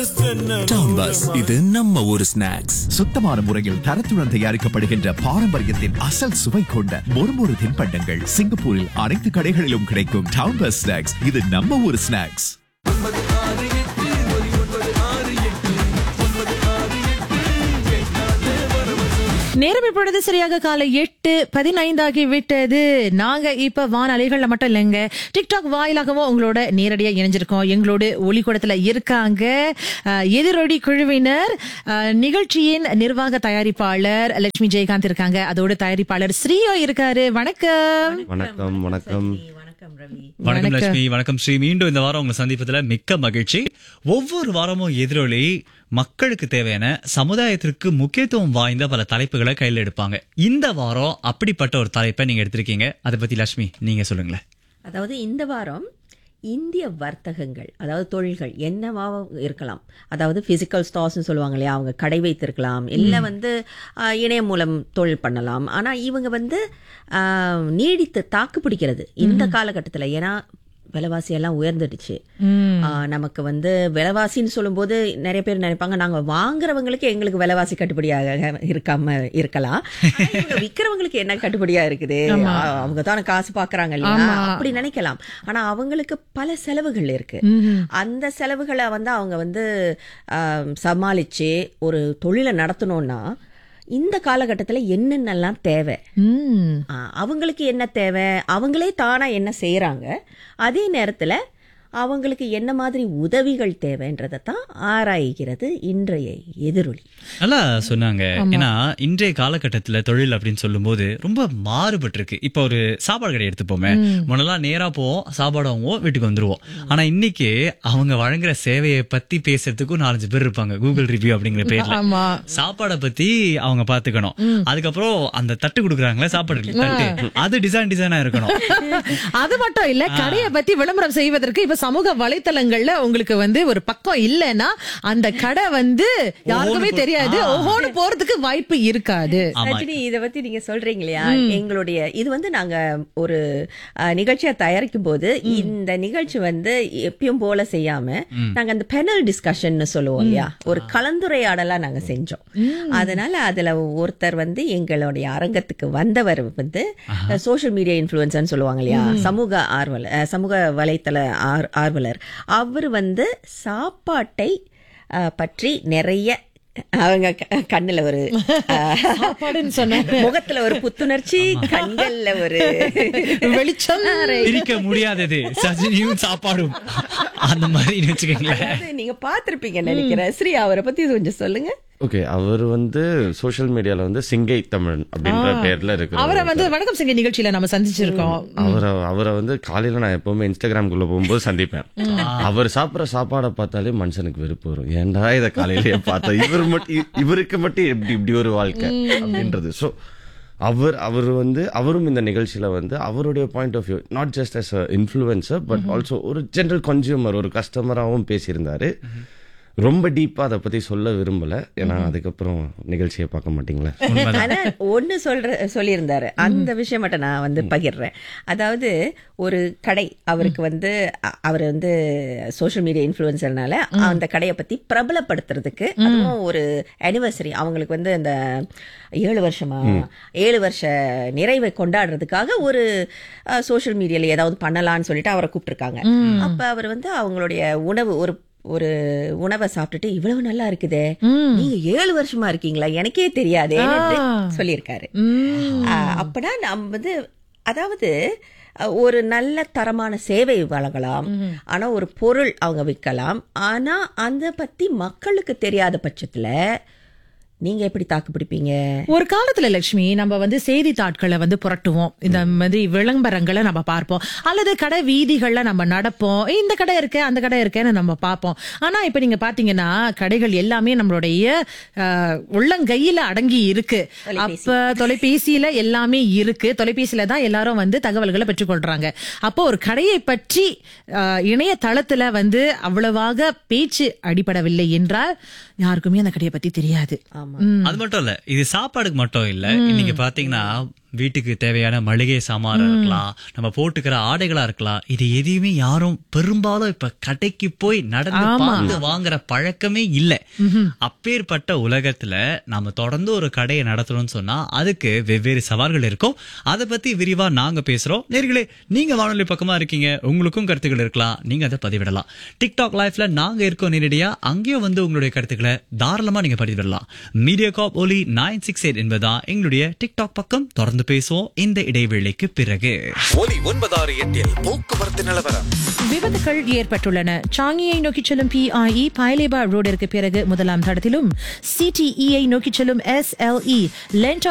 Town bus இது நம்ம ஊரு ஸ்நாக்ஸ் சுத்தமான முறையில் தரத்துடன் தயாரிக்கப்படுகின்ற பாரம்பரியத்தின் அசல் சுவை கொண்ட மொறுமொறு தின்பண்டங்கள் சிங்கப்பூரில் அனைத்து கடைகளிலும் கிடைக்கும் டவுன் பஸ் ஸ்நாக்ஸ் இது நம்ம ஊர் ஸ்நாக்ஸ் நேரம் இப்பொழுது சரியாக காலை எட்டு பதினைந்தாகி விட்டது நாங்க இப்ப வானொலிகள்ல மட்டும் இல்லைங்க டிக்டாக் வாயிலாகவும் உங்களோட நேரடியா இணைஞ்சிருக்கோம் எங்களோட ஒளிக்கூடத்துல இருக்காங்க அஹ், எதிரொலி குழுவினர் அஹ், நிகழ்ச்சியின் நிர்வாக தயாரிப்பாளர் லட்சுமி ஜெயகாந்த் இருக்காங்க அதோட தயாரிப்பாளர் ஸ்ரீயோ இருக்காரு வணக்கம் வணக்கம் வணக்கம் வணக்கம் ரவி வணக்கம் லட்சுமி வணக்கம் ஸ்ரீ மீண்டும் இந்த வாரம் உங்களை சந்திப்பதுல மிக்க மகிழ்ச்சி ஒவ்வொரு வாரமும் எதிரொலி மக்களுக்கு தேவையான சமுதாயத்திற்கு முக்கியத்துவம் வாய்ந்த பல தலைப்புகளை கையில் எடுப்பாங்க இந்த வாரம் அப்படிப்பட்ட ஒரு தலைப்பை நீங்க எடுத்திருக்கீங்க அதை பத்தி லட்சுமி நீங்க சொல்லுங்களேன் அதாவது இந்த வாரம் இந்திய வர்த்தகங்கள் அதாவது தொழில்கள் என்னவா இருக்கலாம் அதாவது பிசிக்கல் ஸ்டார்ஸ்னு சொல்லுவாங்க இல்லையா அவங்க கடை வைத்திருக்கலாம் இல்லை வந்து ஆஹ், இணையம் மூலம் தொழில் பண்ணலாம் ஆனால் இவங்க வந்து ஆஹ், நீடித்து தாக்கு பிடிக்கிறது இந்த காலகட்டத்தில் ஏன்னா விலைவாசி எல்லாம் உயர்ந்துடுச்சு ஆஹ், நமக்கு வந்து விலைவாசின்னு சொல்லும்போது நிறைய பேர் நினைப்பாங்க நாங்க வாங்குறவங்களுக்கு எங்களுக்கு விலைவாசி கட்டுப்படியாக இருக்காம இருக்கலாம் ஆனா இவங்க விக்கிறவங்களுக்கு என்ன கட்டுப்படியா இருக்குது ஆஹ், அவங்க தானே காசு பாக்குறாங்க இல்லையா அப்படி நினைக்கலாம் ஆனா அவங்களுக்கு பல செலவுகள் இருக்கு அந்த செலவுகளை வந்து அவங்க வந்து ஆம், சமாளிச்சு ஒரு தொழிலை நடத்தணும்னா இந்த காலகட்டத்தில் என்னென்னலாம் தேவை ம் ஆ, அவங்களுக்கு என்ன தேவை அவங்களே தானா என்ன செய்யறாங்க அதே நேரத்துல அவங்களுக்கு என்ன மாதிரி உதவிகள் தேவைன்றதை தான் ஆராய்கிறது இன்றைய எதிரொலி நல்லா சொன்னாங்க ஏன்னா இன்றைய காலகட்டத்துல தொழில் அப்படின்னு சொல்லும்போது ரொம்ப மாறுபட்டிருக்கு இப்போ ஒரு சாப்பாடு கடை எடுத்துப்போமே முன்னெல்லாம் நேரா போவோம் சாப்பாடு வாங்குவோம் வீட்டுக்கு வந்துருவோம் ஆனா இன்னைக்கு அவங்க வழங்குற சேவையை பத்தி பேசுறதுக்கும் நாலஞ்சு பேர் இருப்பாங்க கூகுள் ரிவ்யூ அப்படிங்கிற பேர்ல ஆமா சாப்பாடை பத்தி அவங்க பாத்துக்கணும் அதுக்கப்புறம் அந்த தட்டு கொடுக்குறாங்களே சாப்பாடு தட்டு அது டிசைன் டிசைனா இருக்கணும் அது மட்டும் இல்ல கடையை பத்தி விளம்பரம் செய்வதற்கு இப்ப சமூக வலைத்தளங்கள்ல உங்களுக்கு வந்து ஒரு பக்கம் இல்லைன்னா அந்த கடை வந்து யாருக்குமே ஓஹோன்னு போ- தெரியாது ஆ. ஓஹோன்னு போறதுக்கு வாய்ப்பு இருக்காது ஆமா ரஜினி இத பத்தி நீங்க சொல்றீங்க இல்லையா எங்களுடைய இது வந்து நாங்க ஒரு அஹ், நிகழ்ச்சியை தயாரிக்கும் போது இந்த நிகழ்ச்சி வந்து எப்பயும் போல செய்யாம நாங்க அந்த பெனல் டிஸ்கஷன் சொல்லுவோம் இல்லையா ஒரு கலந்துரையாடலா நாங்க செஞ்சோம் அதனால அதுல ஒருத்தர் வந்து எங்களுடைய அரங்கத்துக்கு வந்தவர் வந்து சோஷியல் மீடியா இன்ஃபுளுசர்னு சொல்லுவாங்க இல்லையா சமூக ஆர்வலர் அஹ், சமூக வலைத்தள ஆர்- ஆர்வலர் அவர் வந்து சாப்பாட்டை அஹ், பற்றி நிறைய அவங்க க- கண்ணுல ஒரு அஹ், சாப்பாடுன்னு சொன்னாங்க முகத்துல ஒரு புத்துணர்ச்சி கண்கள்ல ஒரு வெளிச்சம் பிரிக்க முடியாதது சஜினியும் சாப்பாடும் அந்த மாதிரி வச்சுக்கோங்களேன் அதாவது நீங்க பாத்திருப்பீங்கன்னு நினைக்கிறேன் ஸ்ரீ அவரை பத்தி கொஞ்சம் சொல்லுங்க ஓகே அவர் வந்து சோஷியல் மீடியால வந்து சிங்கை தமிழன் அப்படின்ற பேர்ல அவரை இருக்கிற வந்து வணக்கம் சிங்க நிகழ்ச்சியில நம்ம சந்திச்சிருக்கோம் அவரை அவரை வந்து காலையில நான் எப்பவுமே இன்ஸ்டாகிராம்குள்ள போகும்போது சந்திப்பேன் அவர் சாப்பிடுற சாப்பாடை பார்த்தாலே மனுஷனுக்கு வெறுப்பு வரும் ஏன்டா இதை காலையிலேயே பார்த்தா இவர் மட்டும் இ- இவருக்கு மட்டும் எப்படி இப்படி ஒரு வாழ்க்கை அப்படின்றது ஸோ அவர் அவர் வந்து அவரும் இந்த நிகழ்ச்சியில வந்து அவருடைய point of view not just as influencer but also ஒரு ஜென்ரல் கன்சியூமர் ஒரு கஸ்டமராகவும் பேசியிருந்தாரு ரொம்ப டீப்பா அதை பத்தி சொல்ல விரும்பல ஏன்னா அதுக்கப்புறம் நிகழ்ச்சியை பார்க்க மாட்டீங்களா ஆனா ஒண்ணு சொல்ற சொல்லியிருந்தாரு அந்த விஷயம் மட்டும் நான் வந்து பகிர்றேன் அதாவது ஒரு கடை அவருக்கு வந்து அ- அவர் வந்து சோஷியல் மீடியா இன்ஃபுளுசர்னால அந்த கடையை பத்தி பிரபலப்படுத்துறதுக்கு அதுவும் ஒரு அனிவர்சரி அவங்களுக்கு வந்து அந்த ஏழு வருஷமா ஏழு வருஷ நிறைவை கொண்டாடுறதுக்காக ஒரு சோஷியல் மீடியால ஏதாவது பண்ணலாம்னு சொல்லிட்டு அவரை கூப்பிட்டுருக்காங்க அப்ப அவர் வந்து அவங்களுடைய உணவு ஒரு ஒரு உணவை சாப்பிட்டுட்டு இவ்வளவு நல்லா இருக்குதே நீங்க ஏழு வருஷமா இருக்கீங்களா எனக்கே தெரியாதே சொல்லியிருக்காரு ஆஹ் அப்பனா நம்ம வந்து அதாவது அஹ், ஒரு நல்ல தரமான சேவை வழங்கலாம் ஆனா ஒரு பொருள் அவங்க விற்கலாம் ஆனா அந்த பத்தி மக்களுக்கு தெரியாத பட்சத்துல நீங்க எப்படி தாக்கு பிடிப்பீங்க ஒரு காலத்துல லட்சுமி நம்ம வந்து செய்தித்தாட்களை வந்து புரட்டுவோம் இந்த மாதிரி விளம்பரங்களை நம்ம பார்ப்போம் அல்லது கடை வீதிகள்ல நம்ம நடப்போம் "ஏய், இந்த கடை இருக்கு அந்த கடை இருக்கேன்னு நம்ம பார்ப்போம் ஆனா இப்ப நீங்க பாத்தீங்கன்னா கடைகள் எல்லாமே நம்மளுடைய அஹ், உள்ளங்கையில அடங்கி இருக்கு அப்ப தொலைபேசியில எல்லாமே இருக்கு தொலைபேசியில தான் எல்லாரும் வந்து தகவல்களை பெற்றுக்கொள்றாங்க அப்போ ஒரு கடையை பற்றி அஹ், இணையதளத்துல வந்து அவ்வளவாக பேச்சு அடிபடவில்லை என்றால் யாருக்குமே அந்த கடையை பத்தி தெரியாது ஆமா அது மட்டும் இல்ல இது சாப்பாடுக்கு மட்டும் இல்ல இன்னைக்கு பாத்தீங்கன்னா வீட்டுக்கு தேவையான மளிகை சாமான் இருக்கலாம் நம்ம போட்டுக்கிற ஆடைகளா இருக்கலாம் இது எதையுமே யாரும் பெரும்பாலும் இப்ப கடைக்கு போய் நடந்து பார்த்து வாங்குற பழக்கமே இல்ல அப்பேற்பட்ட உலகத்துல நாம தொடர்ந்து ஒரு கடையை நடத்தணும்னு சொன்னா அதுக்கு வெவ்வேறு சவால்கள் இருக்கும் அதை பத்தி விரிவா நாங்க பேசுறோம் நேர்களே நீங்க வானொலி பக்கமா இருக்கீங்க உங்களுக்கும் கருத்துக்கள் இருக்கலாம் நீங்க அதை பதிவிடலாம் டிக்டாக் லைஃப்ல நாங்க இருக்கோம் நேரடியா அங்கேயும் வந்து உங்களுடைய கருத்துக்களை தாராளமா நீங்க பதிவிடலாம் மீடியா காப் ஒலி நைன் சிக்ஸ் எயிட் என்பதா எங்களுடைய டிக்டாக் பக்கம் தொடர்ந்து பேசுவோம் இந்த இடைவேளைக்கு பிறகு ஒலி ஒன்பதாறு எட்டில் போக்குவரத்து நிலவரம் விபத்துகள் ஏற்பட்டுள்ளன சாங்கியை நோக்கி செல்லும் பிஐஇ பாய்லேபா ரோடிற்கு பிறகு முதலாம் தடத்திலும் சிடிஇயை நோக்கி செல்லும் எஸ்எல்இ லென்டா